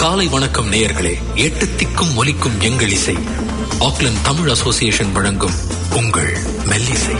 காலை வணக்கம் நேயர்களே எட்டு திக்கும் ஒலிக்கும் எங்கள் இசை ஆக்லண்ட் தமிழ் அசோசியேஷன் வழங்கும் உங்கள் மெல்லிசை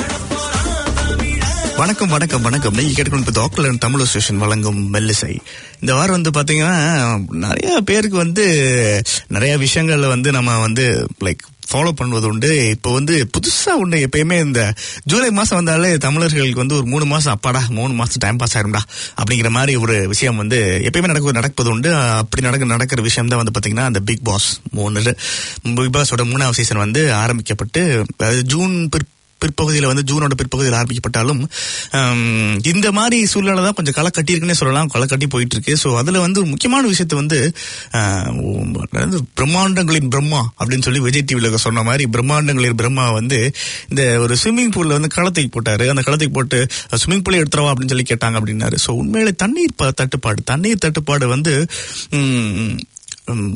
வணக்கம் வணக்கம் வணக்கம் நீங்க கேட்டுக்கொண்டு ஆக்லண்ட் தமிழ் அசோசியேஷன் வழங்கும் மெல்லிசை இந்த வாரம் வந்து பாத்தீங்கன்னா நிறைய பேருக்கு வந்து நிறைய விஷயங்கள்ல வந்து நம்ம வந்து லைக் ஃபாலோ பண்ணுவது உண்டு இப்போ வந்து புதுசா உண்டு எப்பயுமே இந்த ஜூலை மாசம் வந்தாலே தமிழர்களுக்கு வந்து ஒரு மூணு மாசம் அப்பாடா மூணு மாசம் டைம் பாஸ் ஆயிரும்டா அப்படிங்கிற மாதிரி ஒரு விஷயம் வந்து எப்பயுமே நடக்க நடப்பது உண்டு அப்படி நடக்க நடக்கிற விஷயம் தான் வந்து பாத்தீங்கன்னா அந்த பிக் பாஸ் மூணு பிக் பாஸோட மூணாவது சீசன் வந்து ஆரம்பிக்கப்பட்டு அதாவது ஜூன் பிற் பிற்பகுதியில் வந்து ஜூனோட பிற்பகுதியில் ஆரம்பிக்கப்பட்டாலும் ஹம், இந்த மாதிரி சூழ்நிலை தான் கொஞ்சம் களை கட்டியிருக்குன்னே சொல்லலாம் களை கட்டி போயிட்டு இருக்கு ஸோ அதில் வந்து ஒரு முக்கியமான விஷயத்தை வந்து ஆஹ், அதாவது பிரம்மாண்டங்களின் பிரம்மா அப்படின்னு சொல்லி விஜய் டிவியில் சொன்ன மாதிரி பிரம்மாண்டங்களின் பிரம்மா வந்து இந்த ஒரு ஸ்விம்மிங் பூல்ல வந்து களத்துக்கு போட்டாரு அந்த களத்துக்கு போட்டு ஸ்விம்மிங் பூலே எடுத்துறவா அப்படின்னு சொல்லி கேட்டாங்க அப்படின்னாரு ஸோ உண்மையிலே தண்ணீர் ப- தட்டுப்பாடு தண்ணீர் தட்டுப்பாடு வந்து ம், ம்,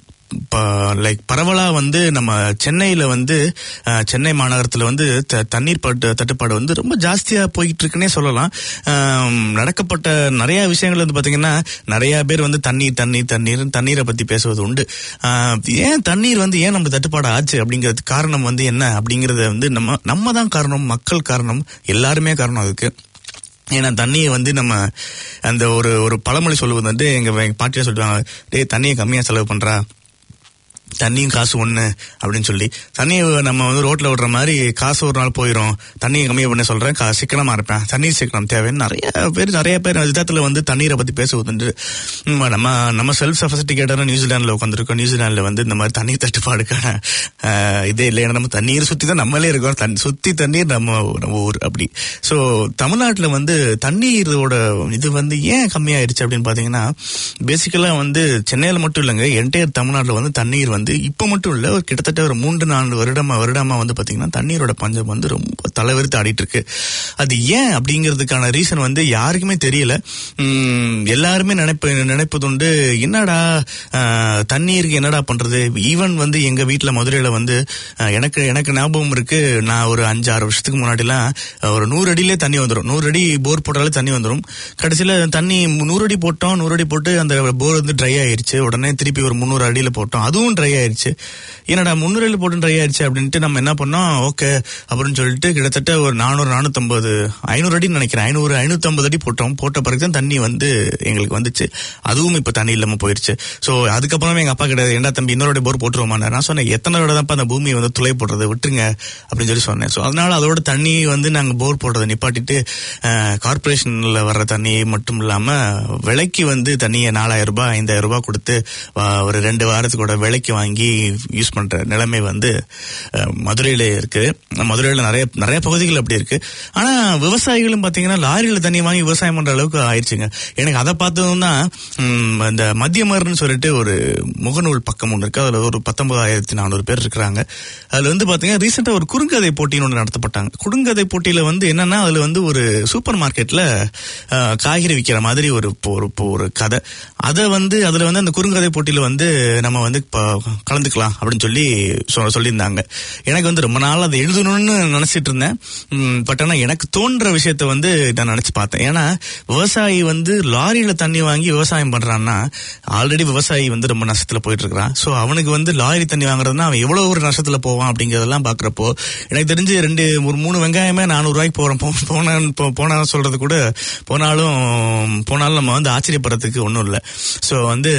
லைக் பரவலா வந்து நம்ம சென்னையில வந்து அஹ், சென்னை மாநகரத்துல வந்து த- தண்ணீர் பட்டு தட்டுப்பாடு வந்து ரொம்ப ஜாஸ்தியா போயிட்டு இருக்குன்னே சொல்லலாம் ஆம், நடக்கப்பட்ட நிறைய விஷயங்கள் வந்து பாத்தீங்கன்னா நிறைய பேர் வந்து தண்ணீர் தண்ணீர் தண்ணீர் தண்ணீரை பத்தி பேசுவது உண்டு ஆஹ், ஏன் தண்ணீர் வந்து ஏன் நம்ம தட்டுப்பாடு ஆச்சு அப்படிங்கிறது காரணம் வந்து என்ன அப்படிங்கறத வந்து நம்ம நம்ம தான் காரணம் மக்கள் காரணம் எல்லாருமே காரணம் அதுக்கு ஏன்னா தண்ணியை வந்து நம்ம அந்த ஒரு ஒரு பழமொழி சொல்லுவது வந்து எங்க எங்க பாட்டியா சொல்லுவாங்க டேய் தண்ணியை கம்மியா செலவு பண்றா தண்ணியும் காசு ஒண்ணு அப்படின்னு சொல்லி தண்ணியை நம்ம வந்து ரோட்ல விடுற மாதிரி காசு ஒரு நாள் போயிடும் தண்ணியை கம்மியா பண்ண சொல்றேன் கா- சிக்கனமா இருப்பேன் தண்ணீர் சிக்கனம் தேவைன்னு நிறைய பேர் நிறைய பேர் விதத்துல வந்து தண்ணீரை பத்தி பேசுவது உம், நம்ம நம்ம செல்ஃப் சஃபஸ்டிகேட்டரா நியூசிலாந்துல உட்காந்துருக்கோம் நியூசிலாந்துல வந்து இந்த மாதிரி தண்ணீர் தட்டுப்பாடுக்கான ஆஹ், இதே இல்லை ஏன்னா நம்ம தண்ணீர் சுத்தி தான் நம்மளே இருக்கோம் தண்ணி சுத்தி தண்ணீர் நம்ம நம்ம ஊர் அப்படி ஸோ தமிழ்நாட்டுல வந்து தண்ணீரோட இது வந்து ஏன் கம்மியாயிருச்சு அப்படின்னு பாத்தீங்கன்னா பேசிக்கலா வந்து சென்னையில மட்டும் இல்லைங்க என்டையர் தமிழ்நாட்டுல வந்து தண்ணீர் வந்து இப்ப மட்டும் இல்ல ஒரு கிட்டத்தட்ட ஒரு மூன்று நான்கு வருடமா வருடமா வந்து பாத்தீங்கன்னா தண்ணீரோட பஞ்சம் வந்து ரொம்ப தலைவரித்து ஆடிட்டு இருக்கு அது ஏன் அப்படிங்கிறதுக்கான ரீசன் வந்து யாருக்குமே தெரியல உம், எல்லாருமே நினைப்பு நினைப்பதுண்டு என்னடா ஆஹ், தண்ணீருக்கு என்னடா பண்றது ஈவன் வந்து எங்க வீட்ல மதுரையில வந்து ஆஹ், எனக்கு எனக்கு ஞாபகம் இருக்கு நான் ஒரு அஞ்சு ஆறு வருஷத்துக்கு முன்னாடிலாம் ஆஹ், ஒரு நூறு அடியிலே தண்ணி வந்துடும் நூறு அடி போர் போட்டாலே தண்ணி வந்துடும் கடைசியில தண்ணி நூறு அடி போட்டோம் நூறு அடி போட்டு அந்த போர் வந்து ட்ரை ஆயிருச்சு உடனே திருப்பி ஒரு முந்நூறு அடியில போட்டோம் அதுவும் ட்ரை ஆயிருச்சு என்னடா முந்நூறு அடியில் போட்டு ட்ரை ஆயிருச்சு அப்படின்ட்டு நம்ம என்ன பண்ணோம் ஓகே அப்படின்னு சொல்லிட்டு கிட்டத்தட்ட ஒரு நானூறு நானூத்தம்பது ஐநூறு அடின்னு நினைக்கிறேன் ஐநூறு ஐநூத்தம்பது அடி போட்டோம் போட்ட பிறகு தான் தண்ணி வந்து எங்களுக்கு வந்துச்சு அதுவும் இப்ப தண்ணி இல்லாம போயிருச்சு சோ அதுக்கப்புறமே எங்க அப்பா கிடையாது என்ன தம்பி இன்னொரு போர் போட்டுருவோமா நான் சொன்னேன் எத்தனை தடவை தான் அந்த பூமியை வந்து துளை போடுறது விட்டுருங்க அப்படின்னு சொல்லி சொன்னேன் ஸோ அதனால அதோட தண்ணி வந்து நாங்க போர் போடுறதை நிப்பாட்டிட்டு கார்பரேஷன்ல வர்ற தண்ணி மட்டும் இல்லாம விலைக்கு வந்து தண்ணியை நாலாயிரம் ரூபாய் ஐந்தாயிரம் ரூபாய் கொடுத்து ஆ, ஒரு ரெண்டு வாரத்துக்கூட விலைக்கு வாங்கி யூஸ் பண்ற நிலைமை வந்து அஹ், மதுரையில இருக்கு மதுரையில நிறைய நிறைய பகுதிகள் அப்படி இருக்கு ஆனா விவசாயிகளும் பாத்தீங்கன்னா லாரியில தண்ணி வாங்கி விவசாயம் பண்ற அளவுக்கு ஆயிடுச்சுங்க எனக்கு அதை பார்த்ததும் தான் ம், இந்த மத்தியமர்னு சொல்லிட்டு ஒரு முகநூல் பக்கம் ஒன்று இருக்கு அதுல ஒரு பத்தொன்பதாயிரத்தி நானூறு பேர் இருக்கிறாங்க அதுல வந்து பாத்தீங்கன்னா ரீசெண்டா ஒரு குறுங்கதை போட்டின்னு ஒன்று நடத்தப்பட்டாங்க குறுங்கதை போட்டியில வந்து என்னன்னா அதுல வந்து ஒரு சூப்பர் மார்க்கெட்ல அஹ், காய்கறி விற்கிற மாதிரி ஒரு ஒரு ஒரு கதை அதை வந்து அதுல வந்து அந்த குறுங்கதை போட்டியில வந்து நம்ம வந்து இப்ப கலந்துக்கலாம் அப்படின்னு சொல்லி சொ- சொல்லியிருந்தாங்க எனக்கு வந்து ரொம்ப நாள் அதை எழுதணும்னு நினைச்சிட்டு இருந்தேன் பட் ஆனா எனக்கு தோன்ற விஷயத்த வந்து நான் நினைச்சு பார்த்தேன் ஏன்னா விவசாயி வந்து லாரியில தண்ணி வாங்கி விவசாயம் பண்றான்னா ஆல்ரெடி விவசாயி வந்து ரொம்ப நஷ்டத்துல போயிட்டு இருக்கிறான் சோ அவனுக்கு வந்து லாரி தண்ணி வாங்குறதுனா அவன் எவ்வளவு ஒரு நஷ்டத்துல போவான் அப்படிங்கறதெல்லாம் பாக்குறப்போ எனக்கு தெரிஞ்சு ரெண்டு ஒரு மூணு வெங்காயமே நானூறு ரூபாய்க்கு போறோம் போ- போன போ- போனா சொல்றது கூட போனாலும் போனாலும் நம்ம வந்து ஆச்சரியப்படுறதுக்கு ஒன்றும் இல்லை ஸோ வந்து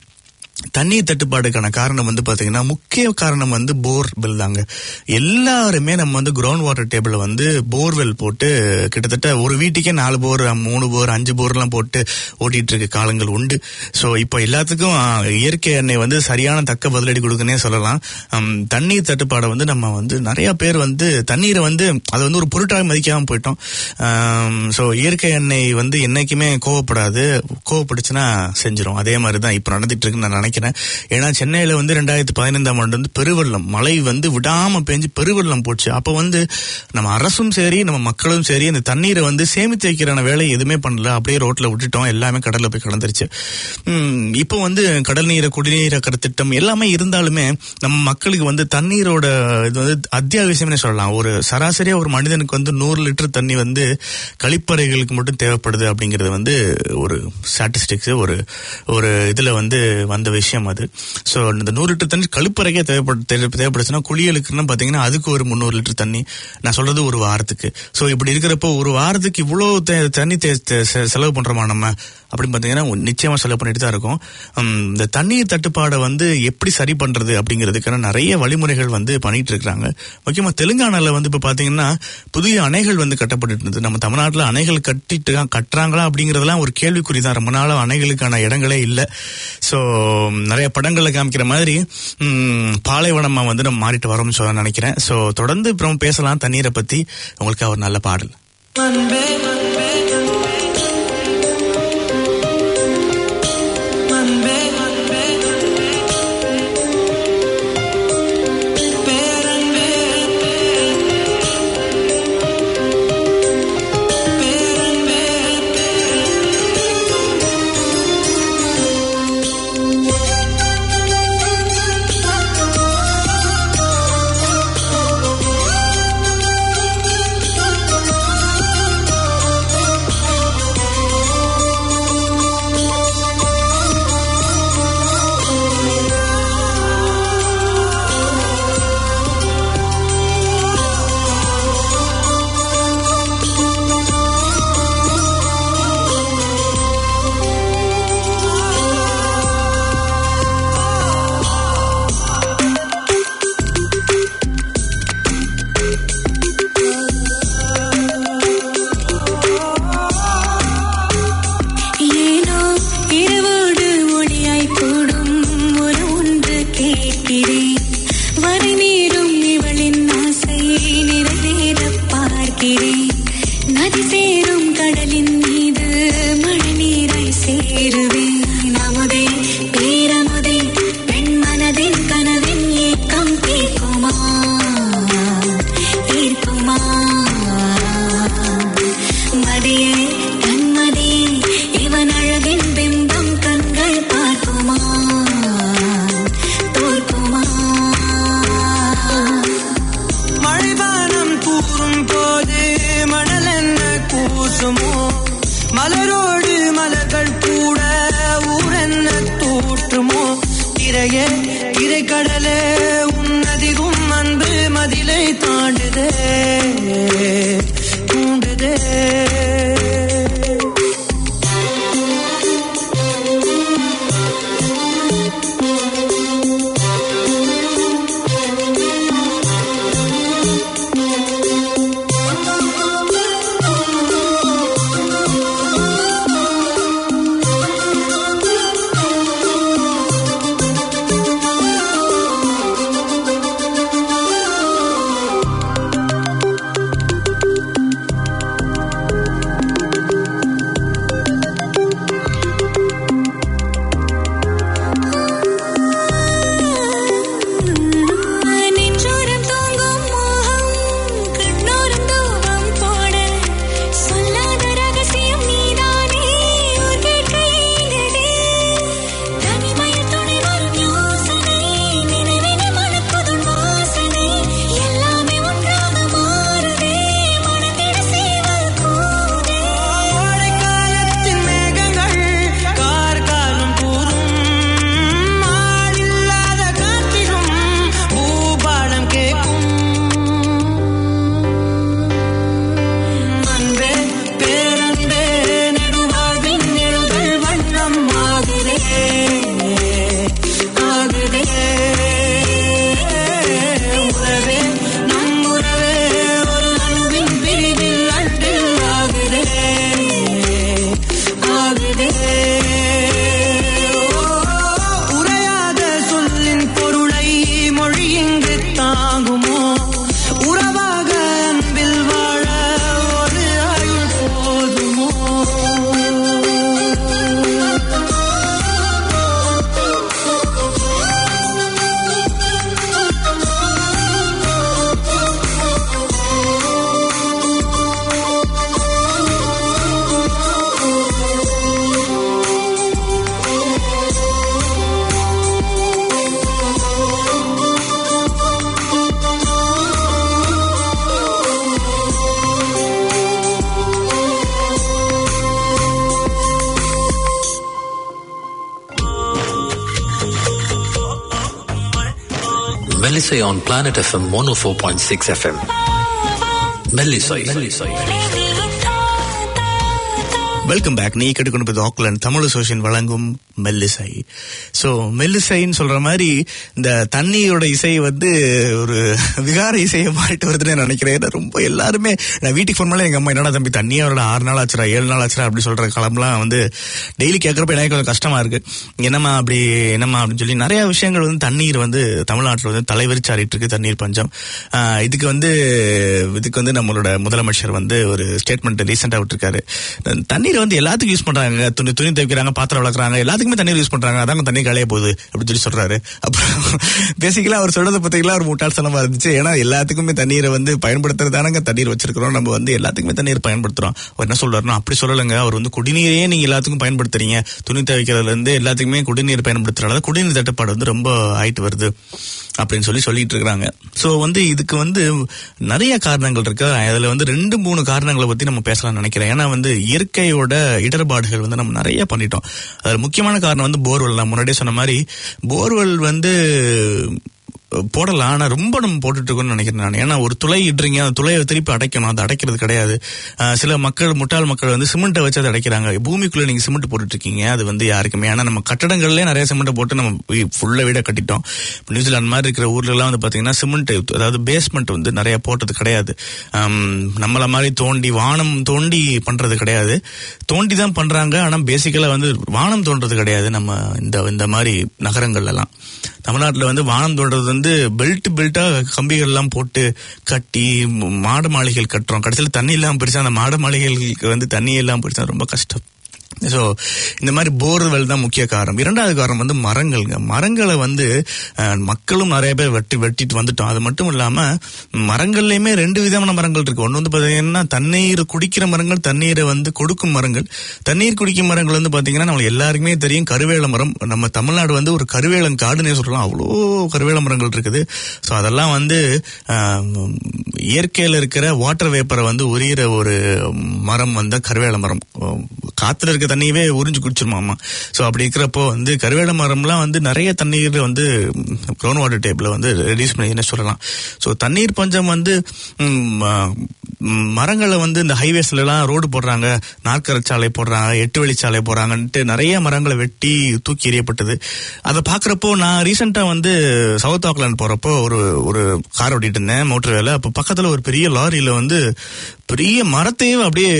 தண்ணீர் தட்டுப்பாடுக்கான காரணம் வந்து பாத்தீங்கன்னா முக்கிய காரணம் வந்து போர் பில் தாங்க எல்லாருமே நம்ம வந்து கிரவுண்ட் வாட்டர் டேபிள் வந்து போர்வெல் போட்டு கிட்டத்தட்ட ஒரு வீட்டுக்கே நாலு போர் மூணு போர் அஞ்சு போர்லாம் போட்டு ஓட்டிட்டு இருக்க காலங்கள் உண்டு ஸோ இப்போ எல்லாத்துக்கும் ஆ, இயற்கை எண்ணெய் வந்து சரியான தக்க பதிலடி கொடுக்குன்னே சொல்லலாம் ஹம், தண்ணீர் தட்டுப்பாடை வந்து நம்ம வந்து நிறைய பேர் வந்து தண்ணீரை வந்து அதை வந்து ஒரு பொருட்டாக மதிக்காம போயிட்டோம் ஸோ இயற்கை எண்ணெய் வந்து என்னைக்குமே கோவப்படாது கோவப்பட்டுச்சுன்னா செஞ்சிரும் அதே மாதிரி தான் இப்போ நடந்துட்டு இருக்குன்னு நான் நினைக்கிறேன் நினைக்கிறேன் ஏன்னா சென்னையில வந்து ரெண்டாயிரத்தி பதினைந்தாம் ஆண்டு வந்து பெருவெள்ளம் மழை வந்து விடாம பெஞ்சு பெருவெள்ளம் போச்சு அப்ப வந்து நம்ம அரசும் சரி நம்ம மக்களும் சரி அந்த தண்ணீரை வந்து சேமித்து வைக்கிறான வேலை எதுவுமே பண்ணல அப்படியே ரோட்ல விட்டுட்டோம் எல்லாமே கடல்ல போய் கலந்துருச்சு உம், இப்போ வந்து கடல் நீரை குடிநீரக்கிற திட்டம் எல்லாமே இருந்தாலுமே நம்ம மக்களுக்கு வந்து தண்ணீரோட இது வந்து அத்தியாவசியம்னு சொல்லலாம் ஒரு சராசரியா ஒரு மனிதனுக்கு வந்து நூறு லிட்டர் தண்ணி வந்து கழிப்பறைகளுக்கு மட்டும் தேவைப்படுது அப்படிங்கிறது வந்து ஒரு ஸ்டாட்டிஸ்டிக்ஸ் ஒரு ஒரு இதுல வந்து வந்த விஷயம் அது ஸோ இந்த நூறு லிட்டர் தண்ணி கழிப்பறைக்கே தேவைப்படு தேவை- தேவைப்படுச்சுன்னா குளியலுக்குன்னு பார்த்தீங்கன்னா அதுக்கு ஒரு முந்நூறு லிட்டர் தண்ணி நான் சொல்றது ஒரு வாரத்துக்கு ஸோ இப்படி இருக்கிறப்போ ஒரு வாரத்துக்கு இவ்வளோ தே- தண்ணி தே- தே- செ- செலவு பண்றோமா நம்ம அப்படின்னு பார்த்தீங்கன்னா நிச்சயமா செலவு பண்ணிட்டு தான் இருக்கும் உம், இந்த தண்ணீர் தட்டுப்பாடை வந்து எப்படி சரி பண்றது அப்படிங்கிறதுக்கான நிறைய வழிமுறைகள் வந்து பண்ணிட்டு இருக்காங்க முக்கியமா தெலுங்கானால வந்து இப்ப பாத்தீங்கன்னா புதிய அணைகள் வந்து கட்டப்பட்டு இருந்தது நம்ம தமிழ்நாட்டுல அணைகள் கட்டிட்டு கட்டுறாங்களா அப்படிங்கறதெல்லாம் ஒரு கேள்விக்குறி தான் ரொம்ப நாளா அணைகளுக்கான இடங்களே இல்ல சோ நிறைய படங்கள்ல காமிக்கிற மாதிரி உம், பாலைவனமா வந்து நம்ம மாறிட்டு வரோம்னு சொல்ல நினைக்கிறேன் சோ தொடர்ந்து அப்புறம் பேசலாம் தண்ணீரை பத்தி உங்களுக்கு ஒரு நல்ல பாடல் அன்பே அன்பே அன்பே பேரன்பே பேரன்பே ஏனோ இரவோடு ஒளியாய் கூடும் ஒரு ஒன்று கேட்கிறேன் வரை மீறும் இவளின் ஆசை நிறைவேற பார்க்கிறேன் நதி சேரும் கடலின் மீது மழை நீராய் சேருவேன் அமுதே பேரமுதே பெண் மனதின் கனவின் ஏக்கம் தீர்க்குமா தீர்க்குமா மதியே தன்மதியே இவன் அழகின் பிம்பம் கண்கள் பார்க்குமா தோற்குமா மழைவானம் தூறும் போது மணல் என்ன கூசுமோ மலரோடு மலர்கள் கூட ஊரென்ன தூற்றுமோ திரையே திரைக்கடலே உன்னதிகும் அன்பு மதிலை தாண்டுதே தூண்டுதே Melisay on Planet FM 104.6 FM. Melisay. Melisay. Welcome back நீ கேட்டுக்கொண்டு ஆக்லாண்ட் தமிழ் அசோசியேஷன் வழங்கும் மெல்லிசை ஸோ மெல்லிசைன்னு சொல்ற மாதிரி இந்த தண்ணியோட இசை வந்து ஒரு விகார இசையை மாறிட்டு வருதுன்னு நான் நினைக்கிறேன் ஏன்னா ரொம்ப எல்லாருமே நான் வீட்டுக்கு ஃபோன் பண்ணல எங்க அம்மா என்னடா தம்பி தண்ணியோட ஆறு நாள் ஆச்சுரா ஏழு நாள் ஆச்சுரா அப்படி சொல்ற காலம்லாம் வந்து டெய்லி கேட்கறப்ப எனக்கு கொஞ்சம் கஷ்டமா இருக்கு என்னம்மா அப்படி என்னம்மா அப்படின்னு சொல்லி நிறைய விஷயங்கள் வந்து தண்ணீர் வந்து தமிழ்நாட்டில் வந்து தலைவிரிச்சாரிட்டு இருக்கு தண்ணீர் பஞ்சம் ஆஹ் இதுக்கு வந்து இதுக்கு வந்து நம்மளோட முதலமைச்சர் வந்து ஒரு ஸ்டேட்மெண்ட் ரீசெண்டா விட்டுருக்காரு தண்ணீர் வந்து எல்லாத்துக்கும் யூஸ் பண்றாங்க துணி துணி துவைக்கிறாங்க பாத்திரம் வளர்க்குறாங்க எல்லாத்துக்குமே தண்ணீர் யூஸ் பண்றாங்க அதாங்க தண்ணி களைய போகுது அப்படின்னு சொல்லி சொல்றாரு அப்புறம் பேசிக்கலா அவர் சொல்றதை பார்த்தீங்களா ஒரு முட்டாள்தனமா இருந்துச்சு ஏன்னா எல்லாத்துக்குமே தண்ணீரை வந்து பயன்படுத்துறதானங்க தண்ணீர் வச்சிருக்கிறோம் நம்ம வந்து எல்லாத்துக்குமே தண்ணீர் பயன்படுத்துறோம் அவர் என்ன சொல்றாருன்னா அப்படி சொல்லலைங்க அவர் வந்து குடிநீரையே நீங்க எல்லாத்துக்கும் பயன்படுத்துறீங்க துணி துவைக்கிறதுல இருந்து எல்லாத்துக்குமே குடிநீர் பயன்படுத்துறதுனால குடிநீர் தட்டுப்பாடு வந்து ரொம்ப ஆயிட்டு வருது அப்படின்னு சொல்லி சொல்லிட்டு இருக்காங்க சோ வந்து இதுக்கு வந்து நிறைய காரணங்கள் இருக்கு அதுல வந்து ரெண்டு மூணு காரணங்களை பத்தி நம்ம பேசலாம்னு நினைக்கிறேன் ஏன்னா வந்து இயற்கையோட இடர்பாடுகள் வந்து நம்ம நிறைய பண்ணிட்டோம் அதுல முக்கியமான காரணம் வந்து போர்வெல் நான் முன்னாடியே சொன்ன மாதிரி போர்வெல் வந்து போடலாம் ஆனா ரொம்ப நம்ம போட்டுட்டு இருக்கோம்னு நினைக்கிறேன் நான் ஏன்னா ஒரு துளை இடுறீங்க அந்த துளையை திருப்பி அடைக்கணும் அது அடைக்கிறது கிடையாது ஆஹ் சில மக்கள் முட்டாள் மக்கள் வந்து சிமெண்ட்டை வச்சு அதை அடைக்கிறாங்க பூமிக்குள்ள நீங்க சிமெண்ட் போட்டுட்டு இருக்கீங்க அது வந்து யாருக்குமே ஏன்னா நம்ம கட்டடங்கள்லயே நிறைய சிமெண்ட்டை போட்டு நம்ம ஃபுல்லா வீட கட்டிட்டோம் இப்ப நியூசிலாந்து மாதிரி இருக்கிற ஊர்ல எல்லாம் வந்து பாத்தீங்கன்னா சிமெண்ட் அதாவது பேஸ்மெண்ட் வந்து நிறைய போட்டது கிடையாது ஆம், நம்மள மாதிரி தோண்டி வானம் தோண்டி பண்றது கிடையாது தோண்டி தான் பண்றாங்க ஆனா பேசிக்கலா வந்து வானம் தோன்றது கிடையாது நம்ம இந்த இந்த மாதிரி நகரங்கள்ல எல்லாம் தமிழ்நாட்டில் வந்து வானம் தோன்றது வந்து பெல்ட் பெல்ட்டா கம்பிகள் எல்லாம் போட்டு கட்டி ம- மாட மாளிகைகள் கட்டுறோம் கடைசியில் தண்ணி இல்லாமல் போயிடுச்சு அந்த மாட மாளிகைகளுக்கு வந்து தண்ணி இல்லாமல் போயிடுச்சு ரொம்ப கஷ்டம் ஸோ இந்த மாதிரி போர்வெல் தான் முக்கிய காரணம் இரண்டாவது காரணம் வந்து மரங்கள்ங்க மரங்களை வந்து அஹ், மக்களும் நிறைய பேர் வெட்டி வெட்டிட்டு வந்துட்டோம் அது மட்டும் இல்லாம மரங்கள்லயுமே ரெண்டு விதமான மரங்கள் இருக்கு ஒன்று வந்து பாத்தீங்கன்னா தண்ணீர் குடிக்கிற மரங்கள் தண்ணீரை வந்து கொடுக்கும் மரங்கள் தண்ணீர் குடிக்கும் மரங்கள் வந்து பாத்தீங்கன்னா நம்ம எல்லாருக்குமே தெரியும் கருவேல மரம் நம்ம தமிழ்நாடு வந்து ஒரு கருவேலம் காடுனே சொல்லலாம் அவ்வளோ கருவேல மரங்கள் இருக்குது ஸோ அதெல்லாம் வந்து அஹ், இயற்கையில இருக்கிற வாட்டர் வேப்பரை வந்து உரியிற ஒரு மரம் வந்து கருவேல மரம் காத்துல இருக்க தண்ணியவே உறிஞ்சு குடிச்சிருமாமா ஸோ அப்படி இருக்கிறப்போ வந்து கருவேல மரம்லாம் வந்து நிறைய தண்ணீர் வந்து கிரவுண்ட் வாட்டர் டேபிள் வந்து ரெடியூஸ் பண்ணி என்ன சொல்லலாம் ஸோ தண்ணீர் பஞ்சம் வந்து ம், ஆ, ம், மரங்களை வந்து இந்த ஹைவேஸ்ல எல்லாம் ரோடு போடுறாங்க நாற்கர சாலை போடுறாங்க எட்டு வழிச்சாலை போடுறாங்கன்ட்டு நிறைய மரங்களை வெட்டி தூக்கி எறியப்பட்டது அதை பாக்குறப்போ நான் ரீசெண்டா வந்து சவுத் ஆக்லாந்து போறப்போ ஒரு ஒரு கார் ஓட்டிட்டு இருந்தேன் மோட்டர் வேலை அப்போ பக்கத்துல ஒரு பெரிய லாரியில வந்து பெரிய மரத்தையும் அப்படியே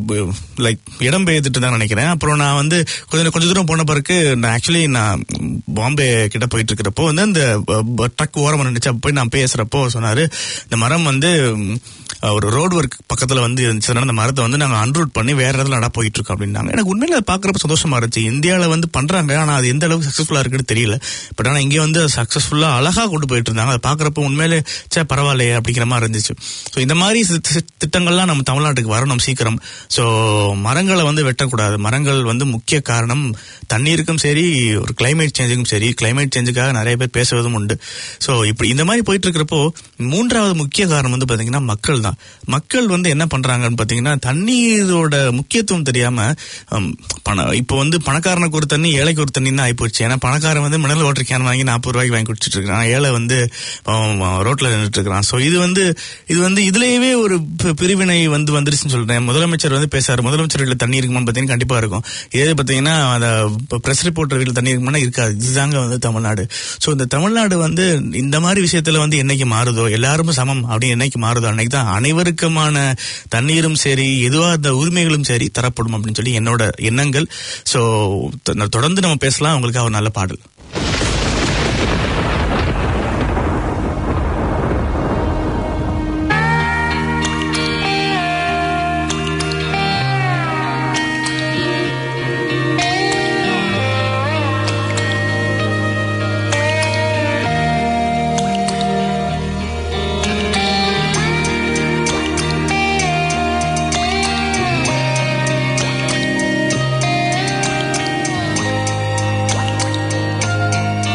லைக் இடம் பெயர்த்துட்டு தான் நினைக்கிறேன் அப்புறம் நான் வந்து கொஞ்சம் கொஞ்ச தூரம் போன பிறகு நான் ஆக்சுவலி நான் பாம்பே கிட்ட போயிட்டு இருக்கிறப்போ வந்து அந்த ட்ரக் ஓரமாக நின்றுச்சு அப்போ போய் நான் பேசுறப்போ சொன்னாரு இந்த மரம் வந்து ம், ஒரு ரோடு ஒர்க் பக்கத்துல வந்து இருந்துச்சுன்னா அந்த மரத்தை வந்து நாங்க அன்ரூட் பண்ணி வேற இடத்துல நட போயிட்டு இருக்கோம் அப்படின்னாங்க எனக்கு உண்மையில அதை பாக்குறப்ப சந்தோஷமா இருந்துச்சு இந்தியாவில வந்து பண்றாங்க ஆனா அது எந்த அளவுக்கு சக்சஸ்ஃபுல்லா இருக்குன்னு தெரியல பட் ஆனா இங்க வந்து சக்சஸ்ஃபுல்லா அழகா கொண்டு போயிட்டு இருந்தாங்க அதை பாக்குறப்ப உண்மையிலே சே பரவாயில்லையே அப்படிங்கிற மாதிரி இருந்துச்சு ஸோ இந்த மாதிரி சி- சி- திட்டங்கள்லாம் நம்ம தமிழ்நாட்டுக்கு வரணும் சீக்கிரம் ஸோ மரங்களை வந்து வெட்டக்கூடாது மரங்கள் வந்து முக்கிய காரணம் தண்ணீருக்கும் சரி ஒரு கிளைமேட் சேஞ்சுக்கும் சரி கிளைமேட் சேஞ்சுக்காக நிறைய பேர் பேசுவதும் உண்டு ஸோ இப்படி இந்த மாதிரி போயிட்டு இருக்கிறப்போ மூன்றாவது முக்கிய காரணம் வந்து பாத்தீங்கன்னா மக்கள் தான் மக்கள் வந்து என்ன பண்றாங்கன்னு பாத்தீங்கன்னா தண்ணீரோட முக்கியத்துவம் தெரியாம ஹம், பணம் இப்போ வந்து பணக்காரனுக்கு ஒரு தண்ணி ஏழைக்கு ஒரு தண்ணி தான் ஆயிப்போச்சு ஏன்னா பணக்காரன் வந்து மினரல் வாட்டர் கேன் வாங்கி நாற்பது ரூபாய்க்கு வாங்கி குடிச்சிட்டு இருக்கான் ஏழை வந்து பாவம், ரோட்ல நின்றுட்டு இருக்கிறான் ஸோ இது வந்து இது வந்து இதுலயே ஒரு பி- பிரிவினை வந்து வந்துருச்சுன்னு சொல்றேன் முதலமைச்சர் வந்து பேசாரு முதலமைச்சர் வீட்டில் தண்ணி இருக்குமான்னு பார்த்தீங்கன்னா கண்டிப்பா இருக்கும் இதே பார்த்தீங்கன்னா அந்த பிரஸ் ரிப்போர்ட்டர் வீட்டில் தண்ணி இருக்குமானா இருக்காது இதுதாங்க வந்து தமிழ்நாடு ஸோ இந்த தமிழ்நாடு வந்து இந்த மாதிரி விஷயத்துல வந்து என்னைக்கு மாறுதோ எல்லாரும் சமம் அப்படின்னு என்னைக்கு மாறுதோ அன்னைக்கு தான் அனைவருக்குமான தண்ணீரும் சரி எதுவாக இந்த உரிமைகளும் சரி தரப்படும் அப்படின்னு சொல்லி என்னோட எண்ணங்கள் ஸோ தொடர்ந்து நம்ம பேசலாம் உங்களுக்கு ஒரு நல்ல பாடல் Thank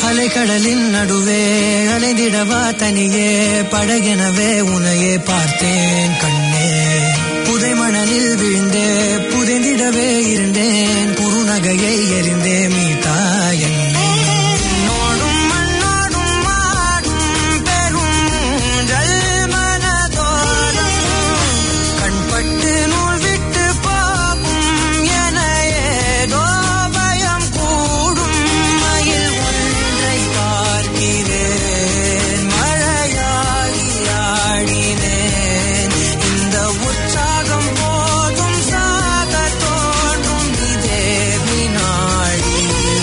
அலைக்கடலின் நடுவே அலைந்திடவா தனியே படகெனவே உனையே பார்த்தேன் கண்ணே புதை மணலில் விழுந்தே புதைந்திடவே இருந்தேன் குறுநகையை எறிந்தே மீட்டா என்னை உன்னோடும் மண்ணோடும் மாடும் பெரும் ஊஞ்சல் மனதோடும் கண்பட்டு நூல் விட்டு போகும் என ஏதோ பயம் கூடும் மயில் ஒன்றை பார்க்கிறேன் மழையாகி ஆடினேன் இந்த உற்சாகம் போதும் சாக தோன்றும் இதே வினாடி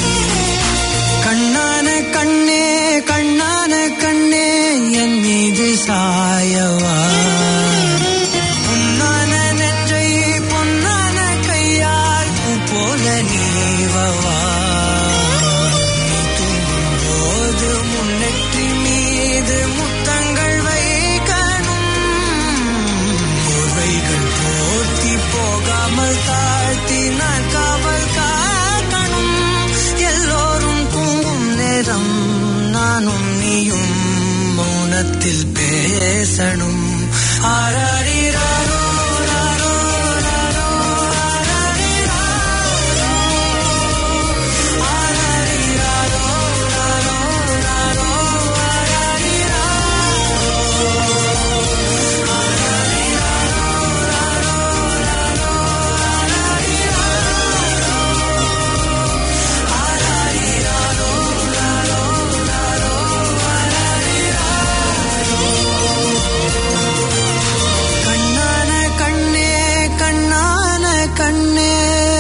கண்ணான கண்ணே கண்ணான கண்ணே என் மீது சாயவா பொன்னான நெற்றை பொன்னான கையால் பூ போல நீவவா நீ தூங்கும் போது முன்னெற்றி மீது முத்தங்கள் வைக்கணும் போர்வைகள் போர்த்தி போகாமல் தாழ்த்தி நான் காவல் காக்கணும் எல்லோரும் தூங்கும் நேரம் நானும் நீயும் மௌனத்தில் பேசணும் ஆராரிராரோ ராரோ ராரோ ஆராரிராரோ ஆராரிராரோ ராரோ ராரோ கண்ணான கண்ணே கண்ணான கண்ணே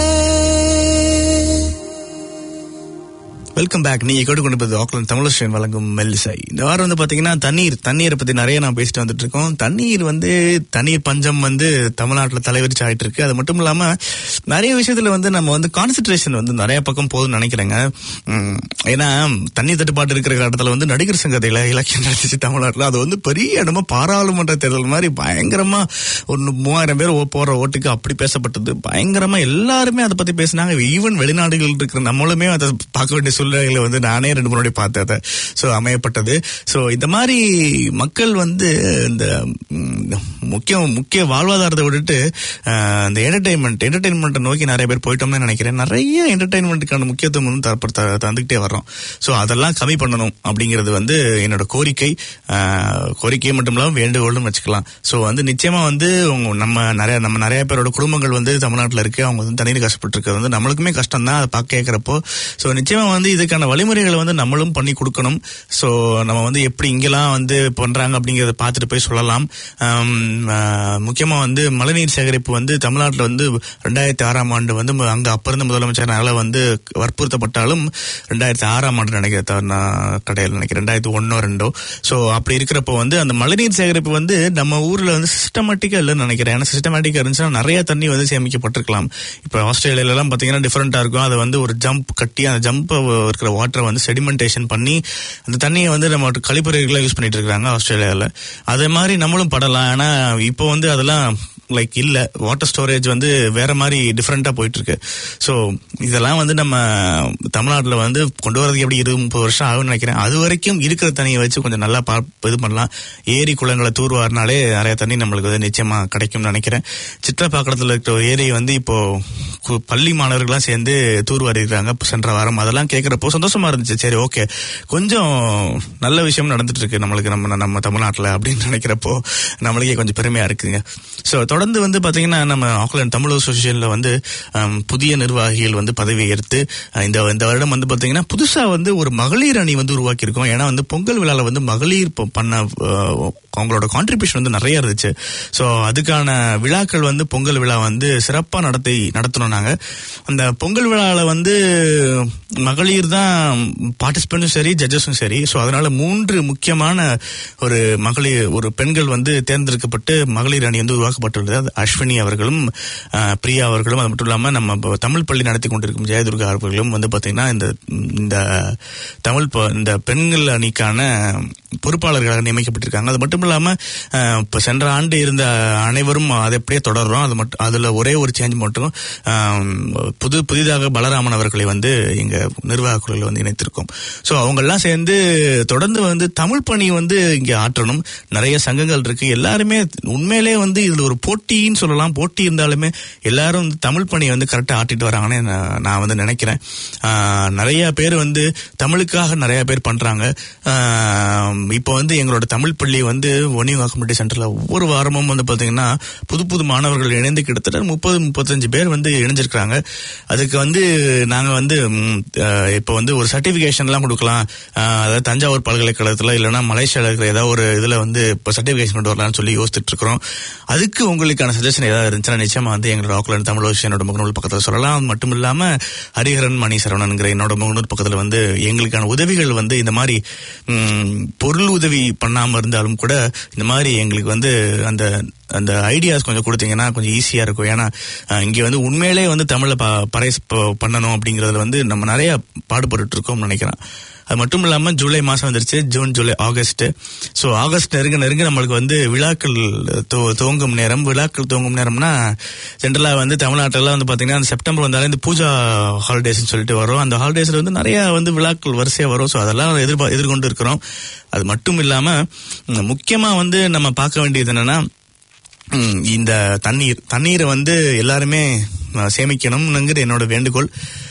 வெல்கம் பேக் நீங்க கேட்டுக்கொண்டிருப்பது ஆக்லாந்து தமிழஸ்ரீன் வழங்கும் மெல்லிசை இந்த வாரம் வந்து பாத்தீங்கன்னா தண்ணீர் தண்ணீரை பத்தி நிறைய நான் பேசிட்டு வந்துட்டு இருக்கோம் தண்ணீர் வந்து தண்ணீர் பஞ்சம் வந்து தமிழ்நாட்டுல தலைவிரிச்சு ஆயிட்டு இருக்கு அது மட்டும் இல்லாம நிறைய விஷயத்துல வந்து நம்ம வந்து கான்சென்ட்ரேஷன் வந்து நிறைய பக்கம் போகுதுன்னு நினைக்கிறேங்க உம், ஏன்னா தண்ணீர் தட்டுப்பாடு இருக்கிற இடத்துல வந்து நடிகர் சங்கத்தில இலக்கியம் நடந்துச்சு தமிழ்நாட்டுல அது வந்து பெரிய இடமா பாராளுமன்ற தேர்தல் மாதிரி பயங்கரமா ஒரு மூவாயிரம் பேர் ஓ- போற ஓட்டுக்கு அப்படி பேசப்பட்டது பயங்கரமா எல்லாருமே அதை பத்தி பேசினாங்க ஈவன் வெளிநாடுகள் இருக்கிற நம்மளுமே அதை பார்க்க வேண்டிய சூழ்நிலைகளை வந்து நானே ரெண்டு முன்னாடி பார்த்தேன் அதை ஸோ அமையப்பட்டது ஸோ இந்த மாதிரி மக்கள் வந்து இந்த ம், முக்கிய முக்கிய வாழ்வாதாரத்தை விட்டுட்டு அஹ், இந்த என்டர்டைன்மெண்ட் என்டர்டைன்மெண்ட்டை நோக்கி நிறைய பேர் போயிட்டோம்னு நினைக்கிறேன் நிறைய என்டர்டைன்மெண்ட்டுக்கான முக்கியத்துவம் வந்து தரப்ப- த- தந்துக்கிட்டே வர்றோம் ஸோ அதெல்லாம் கம்மி பண்ணணும் அப்படிங்கிறது வந்து என்னோட கோரிக்கை அஹ், கோரிக்கை மட்டும் இல்லாமல் வேண்டுகோள்னு வச்சுக்கலாம் ஸோ வந்து நிச்சயமா வந்து உங்க நம்ம நிறைய நம்ம நிறைய பேரோட குடும்பங்கள் வந்து தமிழ்நாட்டில் இருக்கு அவங்க வந்து தண்ணீர் கஷ்டப்பட்டு இருக்கிறது வந்து நம்மளுக்குமே கஷ்டம் தான் அதை பார்க்க கேட்குறப்போ ஸோ நிச்சயமா வந்து இதுக்கான வழிமுறைகளை வந்து நம்மளும் பண்ணி கொடுக்கணும் ஸோ நம்ம வந்து எப்படி இங்கெல்லாம் வந்து பண்றாங்க அப்படிங்கறத பார்த்துட்டு போய் சொல்லலாம் ஆம், ஆஹ், முக்கியமா வந்து மழைநீர் சேகரிப்பு வந்து தமிழ்நாட்டில் வந்து ரெண்டாயிரத்தி ஆறாம் ஆண்டு வந்து மு- அங்க அப்ப இருந்த முதலமைச்சர்னால வந்து வற்புறுத்தப்பட்டாலும் ரெண்டாயிரத்தி ஆறாம் ஆண்டு நினைக்கிறேன் தவறு நான் கடையில் நினைக்கிறேன் ரெண்டாயிரத்தி ஒன்னோ ரெண்டோ ஸோ அப்படி இருக்கிறப்போ வந்து அந்த மழைநீர் சேகரிப்பு வந்து நம்ம ஊர்ல வந்து சிஸ்டமேட்டிக்கா இல்லைன்னு நினைக்கிறேன் ஏன்னா சிஸ்டமேட்டிக்கா இருந்துச்சுன்னா நிறைய தண்ணி வந்து சேமிக்கப்பட்டிருக்கலாம் இப்போ ஆஸ்திரேலியால எல்லாம் பாத்தீங்கன்னா டிஃபரெண்டா இருக்கும் அதை வந்து ஒரு ஜம்ப் கட்டி அந்த ஜம்ப் இருக்கிற வாட்டரை வந்து செடிமெண்டேஷன் பண்ணி அந்த தண்ணியை வந்து நம்ம கழிப்பறைகளை யூஸ் பண்ணிட்டு இருக்காங்க ஆஸ்திரேலியாவில் அதே மாதிரி நம்மளும் படலாம் ஆனா இப்போ வந்து அதெல்லாம் லைக் இல்ல வாட்டர் ஸ்டோரேஜ் வந்து வேற மாதிரி டிஃப்ரெண்டா போயிட்டு இருக்கு ஸோ இதெல்லாம் வந்து நம்ம தமிழ்நாட்டில் வந்து கொண்டு வரதுக்கு எப்படி இருபது முப்பது வருஷம் ஆகும்னு நினைக்கிறேன் அது வரைக்கும் இருக்கிற தண்ணியை வச்சு கொஞ்சம் நல்லா பா இது பண்ணலாம் ஏரி குளங்களை தூர்வாரினாலே நிறைய தண்ணி நம்மளுக்கு வந்து நிச்சயமா கிடைக்கும்னு நினைக்கிறேன் சித்திரப்பாக்கத்தில் இருக்கிற ஒரு ஏரியை வந்து இப்போ கு- பள்ளி மாணவர்கள்லாம் சேர்ந்து தூர்வாரிருக்காங்க சென்ற வாரம் அதெல்லாம் கேட்குறப்போ சந்தோஷமா இருந்துச்சு சரி ஓகே கொஞ்சம் நல்ல விஷயம் நடந்துட்டு இருக்கு நம்மளுக்கு நம்ம நம்ம தமிழ்நாட்டில் அப்படின்னு நினைக்கிறப்போ நம்மளுக்கே கொஞ்சம் பெருமையா இருக்குங்க ஸோ தொடர்ந்து வந்து பாத்தீங்கன்னா நம்ம ஆக்லாந்து தமிழ் அசோசியேஷன்ல வந்து ஆம், புதிய நிர்வாகிகள் வந்து பதவி ஏற்று அஹ், இந்த இந்த வருடம் வந்து பாத்தீங்கன்னா புதுசா வந்து ஒரு மகளிர் அணி வந்து உருவாக்கியிருக்கோம் ஏன்னா வந்து பொங்கல் விழால வந்து மகளிர் ப- பண்ண அஹ், அவங்களோட கான்ட்ரிபியூஷன் வந்து நிறைய இருந்துச்சு ஸோ அதுக்கான விழாக்கள் வந்து பொங்கல் விழா வந்து சிறப்பாக நடத்தி நடத்தணும் நாங்கள் அந்த பொங்கல் விழாவில் வந்து மகளிர் தான் பார்ட்டிசிபெண்ட்டும் சரி ஜட்ஜஸும் சரி ஸோ அதனால மூன்று முக்கியமான ஒரு மகளிர் ஒரு பெண்கள் வந்து தேர்ந்தெடுக்கப்பட்டு மகளிர் அணி வந்து உருவாக்கப்பட்டுள்ளது அது அஸ்வினி அவர்களும் அஹ், பிரியா அவர்களும் அது மட்டும் இல்லாமல் நம்ம ப- தமிழ் பள்ளி நடத்தி கொண்டிருக்கும் ஜெயதுர்கா அவர்களும் வந்து பார்த்தீங்கன்னா இந்த இந்த தமிழ் ப- இந்த பெண்கள் அணிக்கான பொறுப்பாளர்களாக நியமிக்கப்பட்டிருக்காங்க அது மட்டும் இல்லாம அஹ், இப்ப சென்ற ஆண்டு இருந்த அனைவரும் அதை அப்படியே தொடர்றோம் அது மட்டும் அதுல ஒரே ஒரு சேஞ்ச் மட்டும் அஹ், புது புதிதாக பலராமன் அவர்களை வந்து எங்க நிர்வாக குழுவில் வந்து இணைத்திருக்கோம் ஸோ அவங்கெல்லாம் சேர்ந்து தொடர்ந்து வந்து தமிழ் பணி வந்து இங்க ஆற்றணும் நிறைய சங்கங்கள் இருக்கு எல்லாருமே உண்மையிலே வந்து இதுல ஒரு போட்டின்னு சொல்லலாம் போட்டி இருந்தாலுமே எல்லாரும் வந்து தமிழ் பணியை வந்து கரெக்டாக ஆட்டிட்டு வராங்கன்னு நான் நான் வந்து நினைக்கிறேன் ஆஹ் நிறைய பேர் வந்து தமிழுக்காக நிறைய பேர் பண்றாங்க ஆஹ் இப்போ வந்து எங்களோட தமிழ் பள்ளி வந்து ஒனிவா கம்யூனிட்டி சென்டர்ல ஒவ்வொரு வாரமும் வந்து பாத்தீங்கன்னா புது புது மாணவர்கள் இணைந்து கிட்டத்தட்ட முப்பது முப்பத்தஞ்சு பேர் வந்து இணைஞ்சிருக்கிறாங்க அதுக்கு வந்து நாங்க வந்து ம், அஹ், இப்போ வந்து ஒரு சர்டிபிகேஷன்லாம் கொடுக்கலாம் அஹ், அதாவது தஞ்சாவூர் பல்கலைக்கழகத்துல இல்லைன்னா மலேசியால இருக்கிற ஏதாவது ஒரு இதுல வந்து இப்போ சர்டிபிகேஷன் கொண்டு வரலாம்னு சொல்லி யோசிச்சுட்டு இருக்கிறோம் அதுக்கு உங்களுக்கான சஜஷன் ஏதாவது இருந்துச்சுன்னா நிச்சயமா வந்து எங்களோட ஆக்லாண்ட் தமிழ் விஷயம் என்னோட முகநூல் பக்கத்துல சொல்லலாம் அது மட்டும் இல்லாம ஹரிஹரன் மணி சரவணன்கிற என்னோட முகநூல் பக்கத்துல வந்து எங்களுக்கான உதவிகள் வந்து இந்த மாதிரி ம், பொருள் உதவி பண்ணாம இருந்தாலும் கூட இந்த மாதிரி எங்களுக்கு வந்து அந்த அந்த ஐடியாஸ் கொஞ்சம் கொடுத்தீங்கன்னா கொஞ்சம் ஈஸியா இருக்கும் ஏன்னா அஹ், இங்க வந்து உண்மையிலே வந்து தமிழ்ல ப- பறைஸ் ப- பண்ணணும் அப்படிங்கறதுல வந்து நம்ம நிறைய பாடுபட்டு இருக்கோம்னு நினைக்கிறேன் அது மட்டும் இல்லாம ஜூலை மாசம் வந்துருச்சு June July August so August நெருங்க நெருங்க நம்மளுக்கு வந்து விழாக்கள் துவ- துவங்கும் நேரம் விழாக்கள் துவங்கும் நேரம்னா ஜென்ரலா வந்து தமிழ்நாட்டில் வந்து பாத்தீங்கன்னா அந்த செப்டம்பர் வந்தாலே இந்த பூஜா ஹாலிடேஸ்னு சொல்லிட்டு வரும் அந்த ஹாலிடேஸ்ல வந்து நிறைய வந்து விழாக்கள் வரிசையா வரும் ஸோ அதெல்லாம் எதிர்பா எதிர்கொண்டு இருக்கிறோம் அது மட்டும் இல்லாம ம், முக்கியமா வந்து நம்ம பார்க்க வேண்டியது என்னன்னா ம், இந்த தண்ணீர் தண்ணீரை வந்து எல்லாருமே அஹ், சேமிக்கணும்னுங்கிற என்னோட வேண்டுகோள்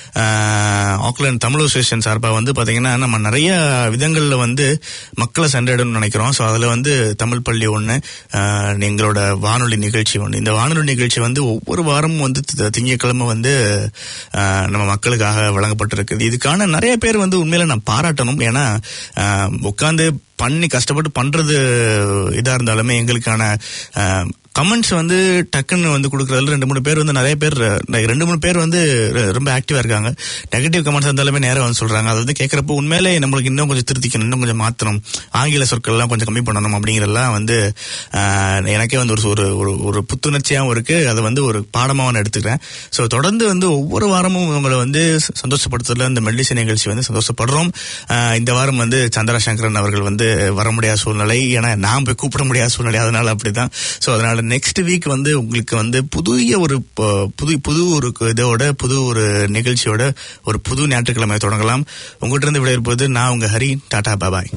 அஹ், ஆக்லாந்து தமிழ் அசோசியேஷன் சார்பாக வந்து பாத்தீங்கன்னா நம்ம நிறைய விதங்களில் வந்து மக்களை சென்றடையணும்னு நினைக்கிறோம் ஸோ அதில் வந்து தமிழ் பள்ளி ஒன்று எங்களோட வானொலி நிகழ்ச்சி ஒன்று இந்த வானொலி நிகழ்ச்சி வந்து ஒவ்வொரு வாரமும் வந்து தி- திங்கட்கிழமை வந்து அஹ், நம்ம மக்களுக்காக வழங்கப்பட்டிருக்குது இதுக்கான நிறைய பேர் வந்து உண்மையில நான் பாராட்டணும் ஏன்னா உட்காந்து பண்ணி கஷ்டப்பட்டு பண்றது இதா இருந்தாலுமே எங்களுக்கான கமெண்ட்ஸ் வந்து டக்குன்னு வந்து கொடுக்கறதுல ரெண்டு மூணு பேர் வந்து நிறைய பேர் like ரெண்டு மூணு பேர் வந்து ர- ரொம்ப ஆக்டிவா இருக்காங்க நெகட்டிவ் கமெண்ட்ஸ் இருந்தாலுமே நேரம் வந்து சொல்றாங்க அது வந்து கேட்கறப்போ உண்மையிலே நம்மளுக்கு இன்னும் கொஞ்சம் திருத்திக்கணும் இன்னும் கொஞ்சம் மாத்தணும் ஆங்கில சொற்கள்லாம் கொஞ்சம் கம்மி பண்ணணும் அப்படிங்கறதெல்லாம் வந்து ஆஹ், எனக்கே வந்து ஒரு ஒரு ஒரு- ஒரு புத்துணர்ச்சியாகவும் இருக்கு அதை வந்து ஒரு பாடமாக நான் எடுத்துக்கிறேன் ஸோ தொடர்ந்து வந்து ஒவ்வொரு வாரமும் உங்களை வந்து ச- சந்தோஷப்படுத்துறதுல இந்த மெல்லிசை நிகழ்ச்சி வந்து சந்தோஷப்படுறோம் ஆஹ், இந்த வாரம் வந்து சந்திரசங்கரன் அவர்கள் வந்து வர முடியாத சூழ்நிலை ஏன்னா நான் போய் கூப்பிட முடியாத சூழ்நிலை அதனால அப்படிதான் ஸோ அதனால நெக்ஸ்ட் வீக் வந்து உங்களுக்கு வந்து புதிய ஒரு ப- புது புது ஒரு இதோட புது ஒரு நிகழ்ச்சியோட ஒரு புது ஞாயிற்றுக்கிழமை தொடங்கலாம் உங்கள்கிட்ட இருந்து விடைபெறுவது நான் உங்க ஹரி டாடா பாபாய்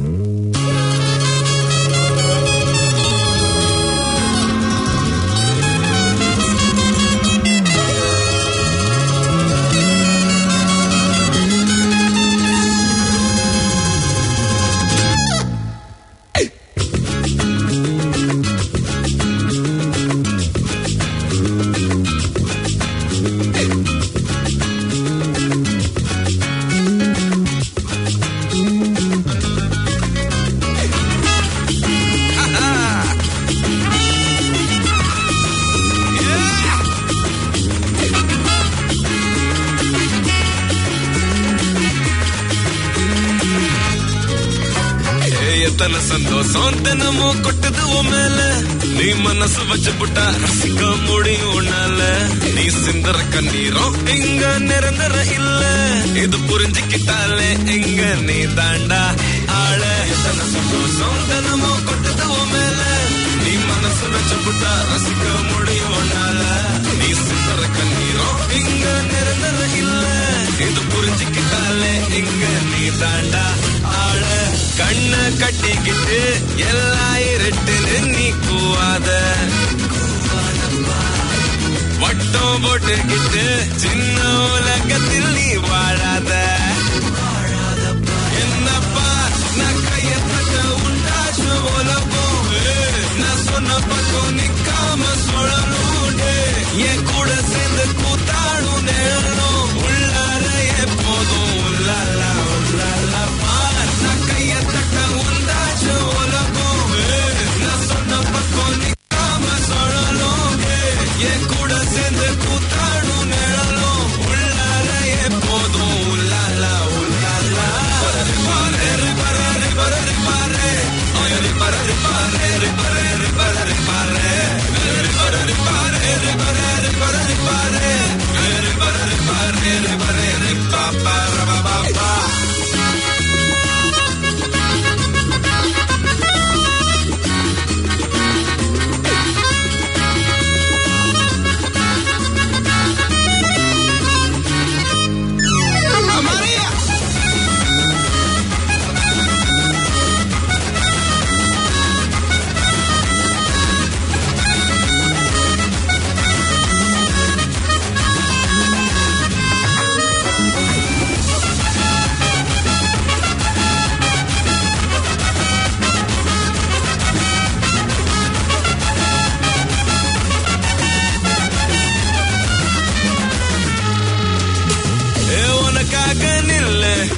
ஏய், எத்தனை சந்தோஷம் தினமும் கொட்டுது உன் மேல நீ மனசு வச்சு புட்டா ரசிக்க முடியும் உன்னால நீ சிந்தற கண்ணீரும் இங்க நிரந்தர இல்ல இது புரிஞ்சுக்கிட்டாலே இங்க நீ தாண்டா ஆள எத்தனை சந்தோஷம் தினமும் கொட்டுது உன் மேல நீ மனசு வச்சு புட்டா ரசிக்க முடியும் உன்னால நீ சிந்தற கண்ணீரும் இங்க நிரந்தர இல்ல இது புரிஞ்சுக்கிட்டாலே இங்க நீ தாண்டா ஆள கண்ண கட்டிக்கிட்டு எல்லா இருட்டுன்னு நீ கூவாத வட்டம் போட்டுக்கிட்டு சின்ன உலகத்தில் நீ வாழாத என்னப்பா நான் கையத்தட்ட உண்டாச்சு உலகம் ஏய், நான் சொன்ன பக்கம் நிக்காம சுழலும் டேய். என் கூட சேர்ந்து கூத்தாடும் நேரம் உள்ளார எப்போதும் உள்ளாலா உள்ளாலா பார் நான் கையத்தட்ட உண்டாச்சு உலகம் ஏய், நான் சொன்ன பக்கம் நிக்காம சுழலும் டேய். என் கூட சேர்ந்து கூத்தாடும் நிழலும் உள்ளார எப்போதும் உள்ளாலா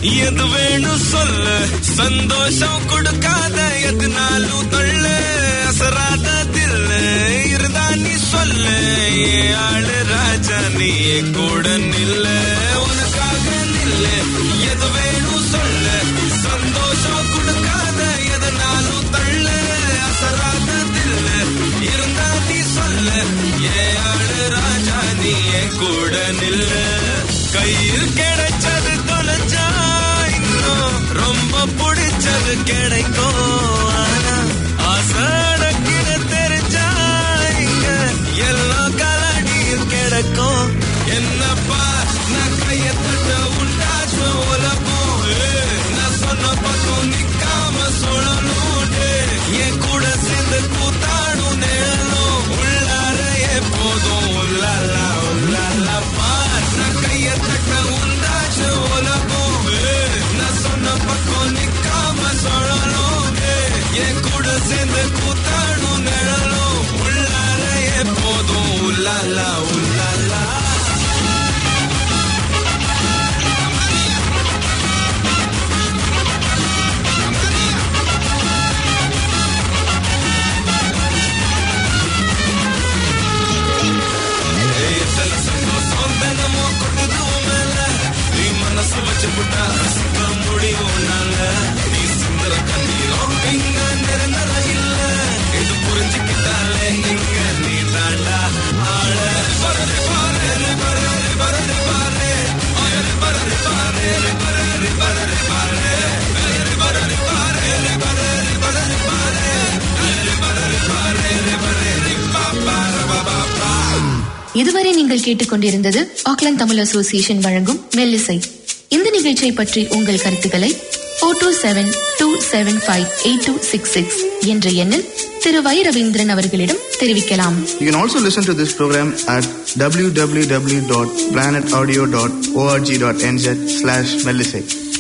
எது வேணும் சொல்லு சந்தோஷம் கொடுக்காத எதுனாலும் தள்ளு அசராத தில்லு இருந்தா நீ சொல்லு ஏன் ஆளு ராஜா நீ என் கூட நில்ல உனக்காக நில்லு எது வேணும் சொல்லு சந்தோஷம் கொடுக்காத எதுனாலும் தள்ளு அசராத தில்லு இருந்தா நீ சொல்லு ஏன் ஆளு ராஜா நீ என் கூட நில்லு கையில் கிடைச்சது தொலைச்சா இன்னும் ரொம்ப பிடிச்சது கிடைக்கும் ஆனா ஆசை அடக்கிட தெரிஞ்சா இங்க எல்லா கலடியும் கிடைக்கும் என்னப்பா நான் கைய தட்ட உண்டாச்சு உலகம் ஏய், நான் சொன்ன பக்கம் நிக்காம சொல்லணும் டேய். என் கூட சேர்ந்து கூத்தாடும் நேரம் உள்ளார எப்போதும் உள்ளாலா உள்ளாலா பார் நான் கைய தட்ட உண்டாச்சு உலகம் ஏய், நான் சொன்ன பக்கம் நிக்காம சொல்லணும் டேய். என் கூட சேர்ந்து கூத்தாடும் நிழலும் உள்ளார எப்போதும் உள்ளாலா உள்ளாலா ஏய், தல சந்தோஷம் தினமும் கொட்டுது உன் மேல. நீ மனசு வச்சு புட்டா ரசிக்க முடியும் உன்னால. நீ சிந்துற கண்ணீரும் இங்க நிரந்தர இல்ல. இது புரிஞ்சுக்கிட்டாலே இங்க நீ தாண்டா ஆள. பரரு பாரு, பரரு பரரு பாரு. பரரு பரரு பாரு, பரரு பரரு பாரு. பரரு பரரு பாரு, பரரு பரரு பாரு. பரரு பரரு பாரு, பரரு பாப்பா, பாப்பா. இதுவரை நீங்கள் கேட்டுக்கொண்டிருந்தது ஆக்லாந்து தமிழ் அசோசியேஷன் வழங்கும் மெல்லிசை இந்த நிகழ்ச்சியை பற்றி உங்கள் கருத்துக்களை four two seven two seven five eight two six six என்ற எண்ணில் திரு வை ரவீந்திரன் அவர்களிடம் தெரிவிக்கலாம் You can also listen to this program at www.planetaudio.org.nz slash Melisate.